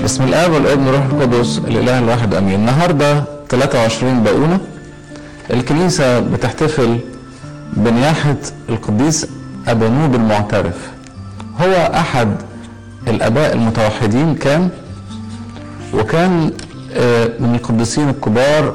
بسم الله والابن والروح القدس الاله الواحد امين النهارده 23 باقونه الكنيسه بتحتفل بنياحه القديس ابانوب المعترف هو احد الاباء المتوحدين كان وكان آه، من القديسين الكبار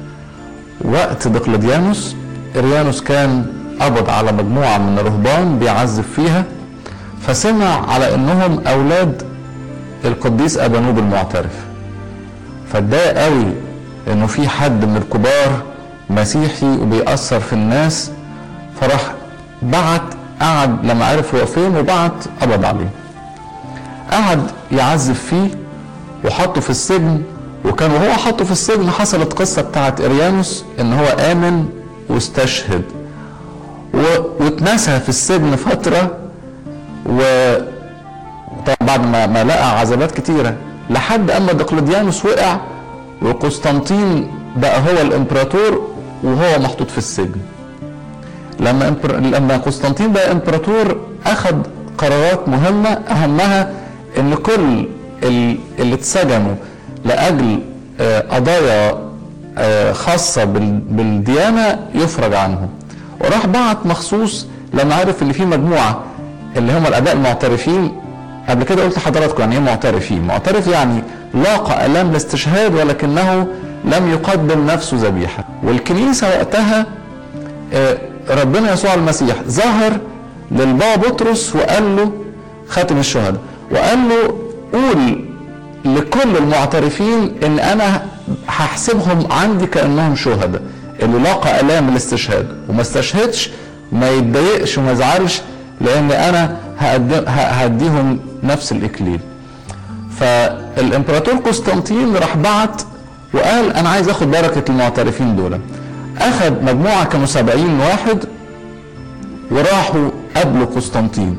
وقت دقلديانوس اريانوس كان قبض على مجموعه من الرهبان بيعذب فيها فسمع على انهم اولاد القديس ابانوب المعترف فاتضايق قوي انه في حد من الكبار مسيحي وبيأثر في الناس فراح بعت قعد لما عرف هو فين وبعت قبض عليه قعد يعذب فيه وحطه في السجن وكان وهو حطه في السجن حصلت قصة بتاعت إريانوس إن هو آمن واستشهد و- واتنسى في السجن فترة و طبعا بعد ما, ما لقى عذابات كتيرة لحد أما دقلديانوس وقع وقسطنطين بقى هو الإمبراطور وهو محطوط في السجن لما إمبر... لما قسطنطين بقى امبراطور اخذ قرارات مهمه اهمها ان كل ال- اللي اتسجنوا لاجل آه، قضايا آه، خاصه بال- بالديانه يفرج عنهم وراح بعت مخصوص لما عرف ان في مجموعه اللي هم الاباء المعترفين قبل كده قلت لحضراتكم يعني ايه معترفين معترف يعني لاقى الام الاستشهاد ولكنه لم يقدم نفسه ذبيحه والكنيسه وقتها آه، ربنا يسوع المسيح ظهر للبابا بطرس وقال له خاتم الشهداء وقال له قول لكل المعترفين ان انا هحسبهم عندي كانهم شهداء اللي لاقى الام الاستشهاد وما استشهدش ما يتضايقش وما يزعلش لان انا هقدم- ه- هديهم نفس الاكليل فالامبراطور قسطنطين راح بعت وقال انا عايز اخد بركه المعترفين دول اخذ مجموعه كانوا سبعين واحد وراحوا قابلوا قسطنطين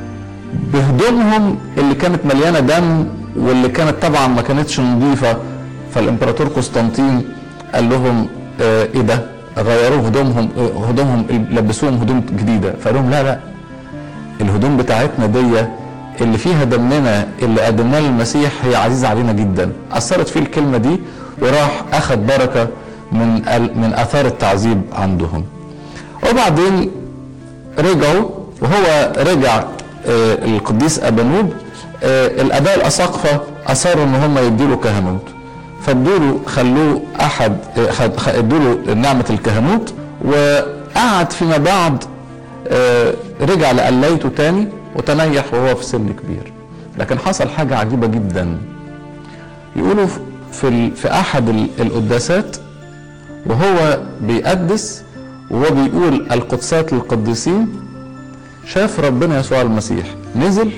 بهدومهم اللي كانت مليانه دم واللي كانت طبعا ما كانتش نظيفه فالامبراطور قسطنطين قال لهم آه ايه ده غيروا هدومهم آه، هدومهم لبسوهم هدوم جديده فقال لهم لا لا الهدوم بتاعتنا دي اللي فيها دمنا اللي قدمناه للمسيح هي عزيزه علينا جدا اثرت فيه الكلمه دي وراح اخذ بركه من ال- من اثار التعذيب عندهم وبعدين رجعوا وهو رجع آه، القديس ابانوب آه، الاباء الاساقفه اصروا ان هم يدوا له كهنوت فادوا له خلوه احد آه، خد- خ- ادوا له نعمه الكهنوت وقعد فيما بعد آه، رجع لقلايته تاني وتنيح وهو في سن كبير لكن حصل حاجه عجيبه جدا يقولوا في- في ال- في احد ال- القداسات وهو بيقدس وهو بيقول القدسات للقديسين شاف ربنا يسوع المسيح نزل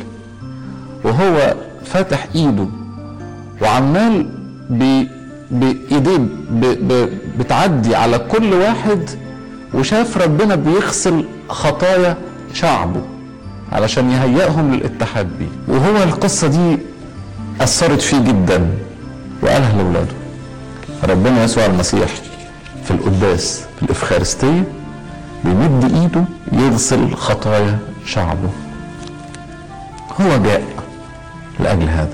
وهو فاتح ايده وعمال بي بايديه ب- ب- بتعدي على كل واحد وشاف ربنا بيغسل خطايا شعبه علشان يهيئهم للاتحاد بيه وهو القصه دي اثرت فيه جدا وقالها لاولاده ربنا يسوع المسيح في القداس في الإفخارستية بيمد إيده يغسل خطايا شعبه هو جاء لأجل هذا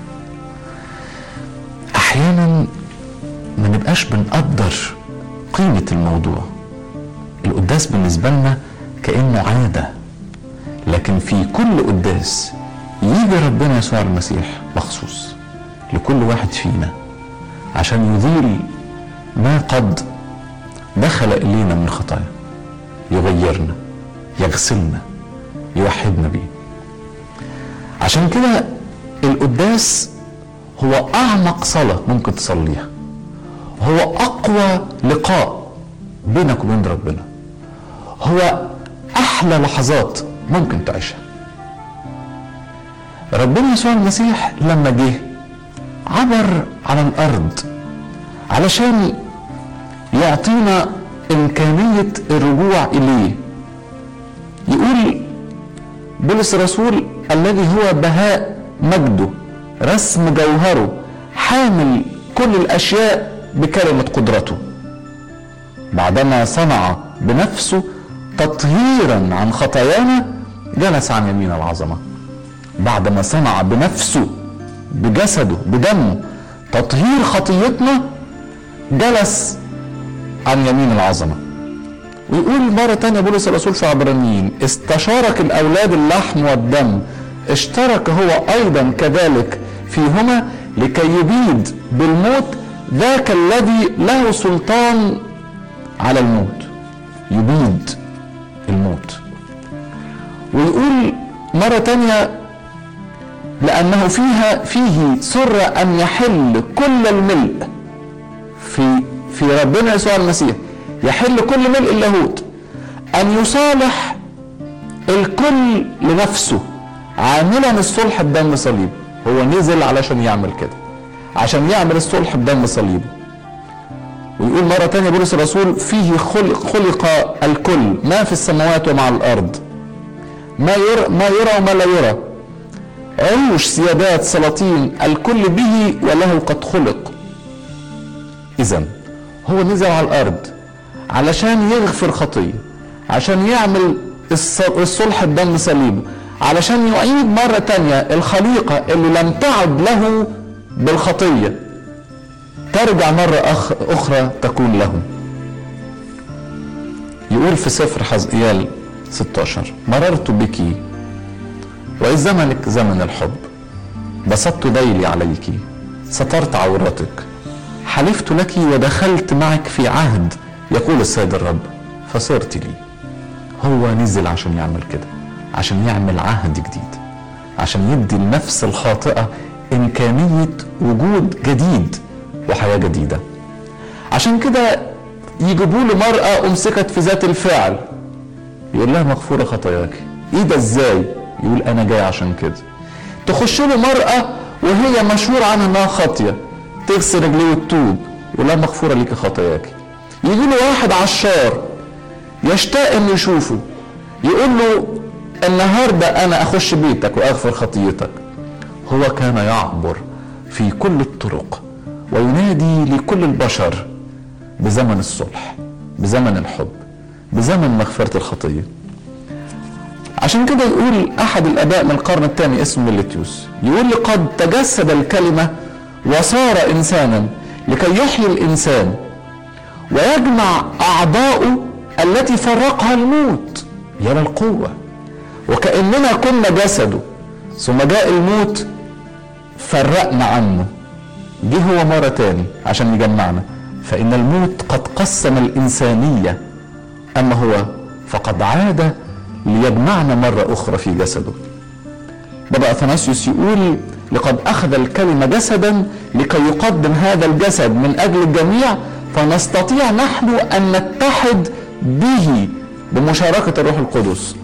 أحيانا ما نبقاش بنقدر قيمة الموضوع القداس بالنسبة لنا كأنه عادة لكن في كل قداس يجي ربنا يسوع المسيح مخصوص لكل واحد فينا عشان يزيل ما قد دخل إلينا من خطايا يغيرنا يغسلنا يوحدنا بيه عشان كده القداس هو أعمق صلاة ممكن تصليها هو أقوى لقاء بينك وبين ربنا هو أحلى لحظات ممكن تعيشها ربنا يسوع المسيح لما جه عبر على الأرض علشان يعطينا إمكانية الرجوع إليه يقول بولس الرسول الذي هو بهاء مجده رسم جوهره حامل كل الأشياء بكلمة قدرته بعدما صنع بنفسه تطهيرا عن خطايانا جلس عن يمين العظمة بعدما صنع بنفسه بجسده بدمه تطهير خطيتنا جلس عن يمين العظمة ويقول مرة تانية بولس الرسول في عبرانيين استشارك الأولاد اللحم والدم اشترك هو أيضا كذلك فيهما لكي يبيد بالموت ذاك الذي له سلطان على الموت يبيد الموت ويقول مرة تانية لأنه فيها فيه سر أن يحل كل الملء في في ربنا يسوع المسيح يحل كل ملء اللاهوت أن يصالح الكل لنفسه عاملا الصلح بدم صليب هو نزل علشان يعمل كده عشان يعمل الصلح بدم صليبه ويقول مرة تانية بولس الرسول فيه خلق, خلق الكل ما في السماوات ومع الأرض ما يرى, ما يرى وما لا يرى عروش سيادات سلاطين الكل به وله قد خلق إذا هو نزل على الأرض علشان يغفر خطية عشان يعمل الصلح بدم صليبه علشان يعيد مرة تانية الخليقة اللي لم تعد له بالخطية ترجع مرة أخ أخرى تكون له يقول في سفر حزقيال 16 مررت بك وإذ زمنك زمن الحب بسطت ذيلي عليك سترت عورتك حلفت لك ودخلت معك في عهد يقول السيد الرب فصرت لي هو نزل عشان يعمل كده عشان يعمل عهد جديد عشان يدي النفس الخاطئة إمكانية وجود جديد وحياة جديدة عشان كده يجيبوا له مرأة أمسكت في ذات الفعل يقول لها مغفورة خطاياك إيه ده إزاي يقول أنا جاي عشان كده تخش له مرأة وهي مشهور عنها إنها خاطية تغسل رجليه وتتوب يقول لها مغفورة ليك خطاياك يجي له واحد عشار يشتاق انه يشوفه يقول له النهارده انا اخش بيتك واغفر خطيتك هو كان يعبر في كل الطرق وينادي لكل البشر بزمن الصلح بزمن الحب بزمن مغفرة الخطية عشان كده يقول أحد الآباء من القرن الثاني اسمه ميليتيوس يقول قد تجسد الكلمة وصار إنسانا لكي يحيي الإنسان ويجمع أعضاؤه التي فرقها الموت يا للقوة وكأننا كنا جسده ثم جاء الموت فرقنا عنه جه هو مرة تاني عشان يجمعنا فإن الموت قد قسم الإنسانية أما هو فقد عاد ليجمعنا مرة أخرى في جسده بابا أثناسيوس يقول لقد أخذ الكلمة جسدا لكي يقدم هذا الجسد من أجل الجميع فنستطيع نحن أن نتحد به بمشاركة الروح القدس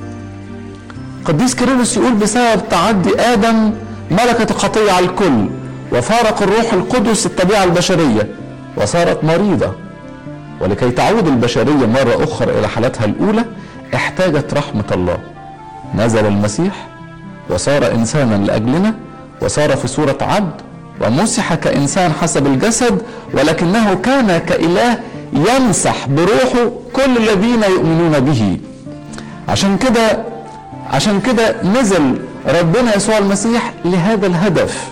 قديس كيرلس يقول بسبب تعدي آدم ملكت الخطية على الكل وفارق الروح القدس الطبيعة البشرية وصارت مريضة ولكي تعود البشرية مرة أخرى إلى حالتها الأولى احتاجت رحمة الله نزل المسيح وصار إنسانا لأجلنا وصار في صورة عبد ومسح كإنسان حسب الجسد ولكنه كان كإله يمسح بروحه كل الذين يؤمنون به عشان كده عشان كده نزل ربنا يسوع المسيح لهذا الهدف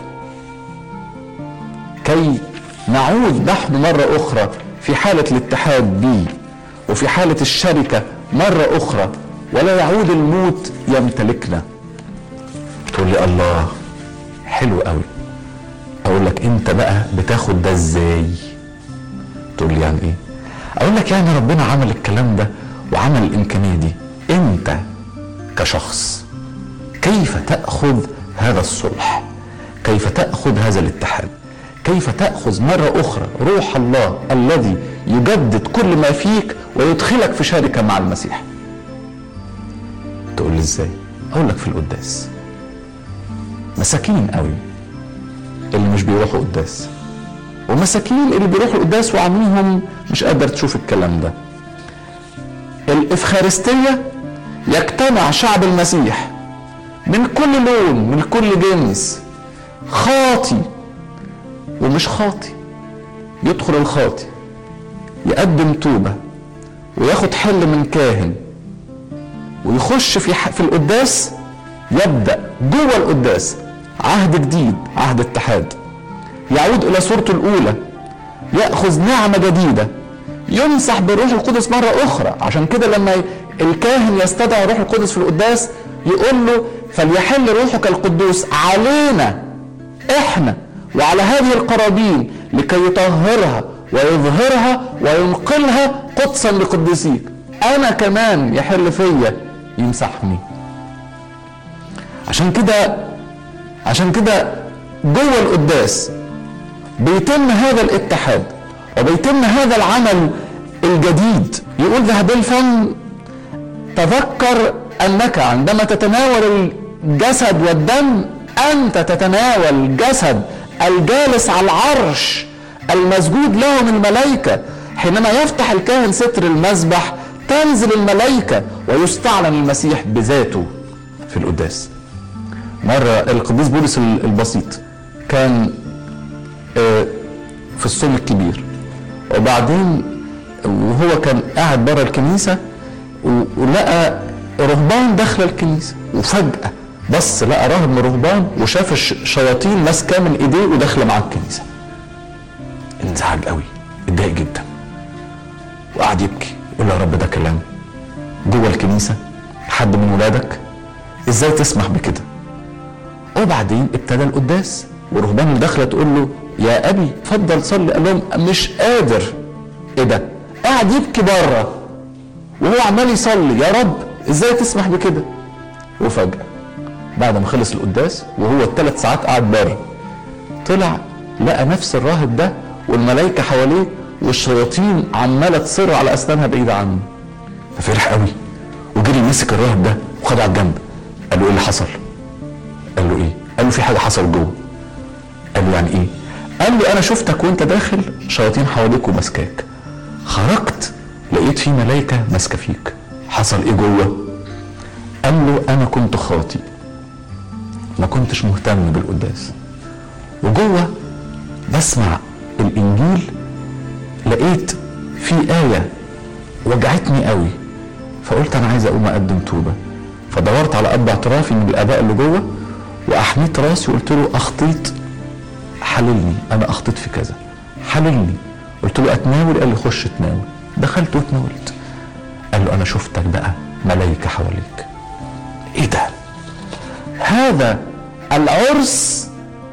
كي نعود نحن مرة أخرى في حالة الاتحاد به وفي حالة الشركة مرة أخرى ولا يعود الموت يمتلكنا تقول لي الله حلو قوي اقول لك انت بقى بتاخد ده ازاي تقول لي يعني ايه اقول لك يعني ربنا عمل الكلام ده وعمل الامكانيه دي انت كشخص كيف تاخذ هذا الصلح كيف تاخذ هذا الاتحاد كيف تاخذ مره اخرى روح الله الذي يجدد كل ما فيك ويدخلك في شركه مع المسيح تقول لي ازاي اقول لك في القداس مساكين قوي اللي مش بيروحوا قداس ومساكين اللي بيروحوا قداس وعاملهم مش قادر تشوف الكلام ده الإفخارستية يجتمع شعب المسيح من كل لون من كل جنس خاطي ومش خاطي يدخل الخاطي يقدم توبة وياخد حل من كاهن ويخش في في القداس يبدأ جوه القداس عهد جديد عهد اتحاد يعود الى صورته الاولى ياخذ نعمه جديده يمسح بالروح القدس مره اخرى عشان كده لما الكاهن يستدعي الروح القدس في القداس يقول له فليحل روحك القدوس علينا احنا وعلى هذه القرابين لكي يطهرها ويظهرها وينقلها قدسا لقدسيك انا كمان يحل فيا يمسحني عشان كده عشان كده جوه القداس بيتم هذا الاتحاد وبيتم هذا العمل الجديد يقول ذهب الفم تذكر انك عندما تتناول الجسد والدم انت تتناول جسد الجالس على العرش المسجود لهم الملائكه حينما يفتح الكاهن ستر المذبح تنزل الملائكه ويستعلن المسيح بذاته في القداس مره القديس بولس البسيط كان في الصوم الكبير وبعدين وهو كان قاعد بره الكنيسه ولقى رهبان داخله الكنيسه وفجاه بص لقى راهب من الرهبان وشاف الشياطين ماسكاه من ايديه وداخله معاه الكنيسه انزعج قوي اتضايق جدا وقعد يبكي يقول يا رب ده كلام جوه الكنيسه حد من ولادك ازاي تسمح بكده وبعدين ابتدى القداس ورهبان اللي داخله تقول له يا ابي اتفضل صلي قال لهم مش قادر ايه ده قاعد يبكي بره وهو عمال يصلي يا رب ازاي تسمح بكده وفجاه بعد ما خلص القداس وهو الثلاث ساعات قاعد بره طلع لقى نفس الراهب ده والملائكه حواليه والشياطين عماله تصر على اسنانها بعيده عنه ففرح قوي وجري مسك الراهب ده وخده على الجنب قال له ايه اللي حصل؟ قال له ايه؟ قال له في حاجه حصل جوه قال له يعني ايه؟ قال له انا شفتك وانت داخل شياطين حواليك وماسكاك خرجت لقيت في ملائكه ماسكه فيك حصل ايه جوه؟ قال له انا كنت خاطئ ما كنتش مهتم بالقداس وجوه بسمع الانجيل لقيت في ايه وجعتني قوي فقلت انا عايز اقوم اقدم توبه فدورت على اب اعترافي من الاباء اللي جوه واحنيت راسي وقلت له اخطيت حللني انا اخطيت في كذا حللني قلت له اتناول قال لي خش تناول دخلت واتناولت قال له انا شفتك بقى ملايكه حواليك ايه ده هذا العرس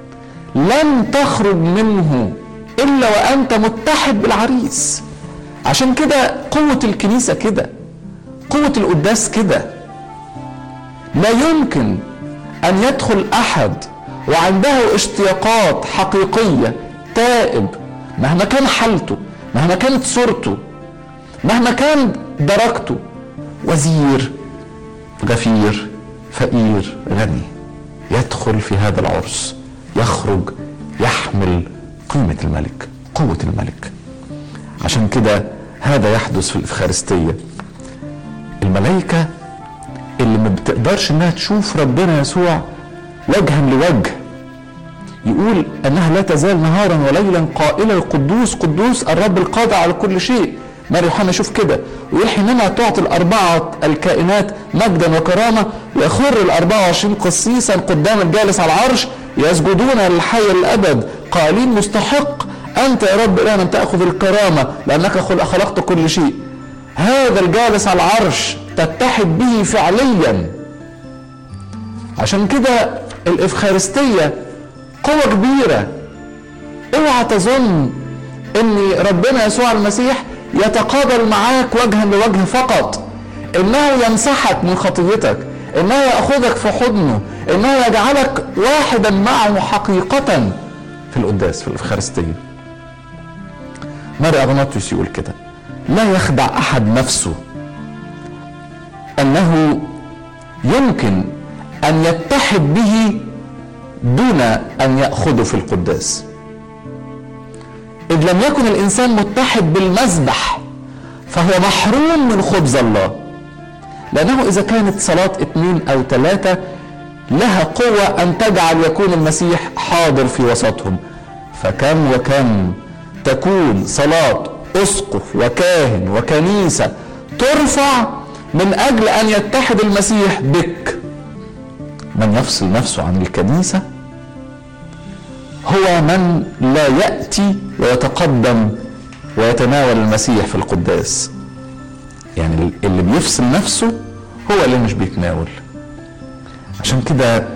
لن تخرج منه الا وانت متحد بالعريس عشان كده قوه الكنيسه كده قوه القداس كده لا يمكن ان يدخل احد وعنده اشتياقات حقيقيه تائب مهما كان حالته مهما كانت صورته مهما كان درجته وزير غفير فقير غني يدخل في هذا العرس يخرج يحمل قيمة الملك قوة الملك عشان كده هذا يحدث في الإفخارستية الملائكة اللي ما بتقدرش انها تشوف ربنا يسوع وجها لوجه يقول انها لا تزال نهارا وليلا قائلا القدوس قدوس الرب القادر على كل شيء ماري يوحنا يشوف كده ويقول حينما تعطي الأربعة الكائنات مجدا وكرامة يخر الأربعة وعشرين قسيسا قدام الجالس على العرش يسجدون للحي الأبد قائلين مستحق أنت يا رب الآن أن تأخذ الكرامة لأنك خلقت كل شيء هذا الجالس على العرش تتحد به فعليا عشان كده الإفخارستية قوة كبيرة اوعى تظن ان ربنا يسوع المسيح يتقابل معاك وجها لوجه فقط انه يمسحك من خطيتك انه ياخذك في حضنه انه يجعلك واحدا معه حقيقه في القداس في الافخارستيه ماري اغناطيوس يقول كده لا يخدع احد نفسه انه يمكن ان يتحد به دون ان ياخذه في القداس إذ لم يكن الإنسان متحد بالمذبح فهو محروم من خبز الله لأنه إذا كانت صلاة اثنين أو ثلاثة لها قوة أن تجعل يكون المسيح حاضر في وسطهم فكم وكم تكون صلاة أسقف وكاهن وكنيسة ترفع من أجل أن يتحد المسيح بك من يفصل نفسه عن الكنيسة هو من لا يأتي ويتقدم ويتناول المسيح في القداس يعني اللي بيفصل نفسه هو اللي مش بيتناول عشان كده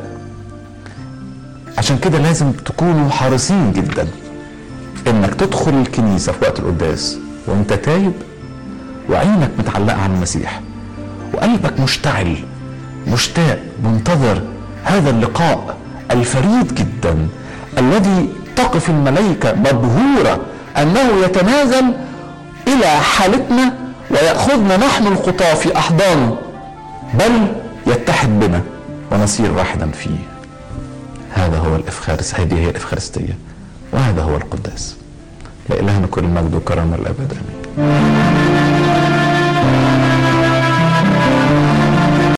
عشان كده لازم تكونوا حريصين جدا انك تدخل الكنيسة في وقت القداس وانت تايب وعينك متعلقة على المسيح وقلبك مشتعل مشتاق منتظر هذا اللقاء الفريد جدا الذي تقف الملائكة مبهورة أنه يتنازل إلى حالتنا ويأخذنا نحن الخطاة في أحضانه بل يتحد بنا ونصير واحدا فيه هذا هو الإفخارس هذه هي الإفخارستية وهذا هو القداس لإلهنا كل المجد والكرامة الأبد آمين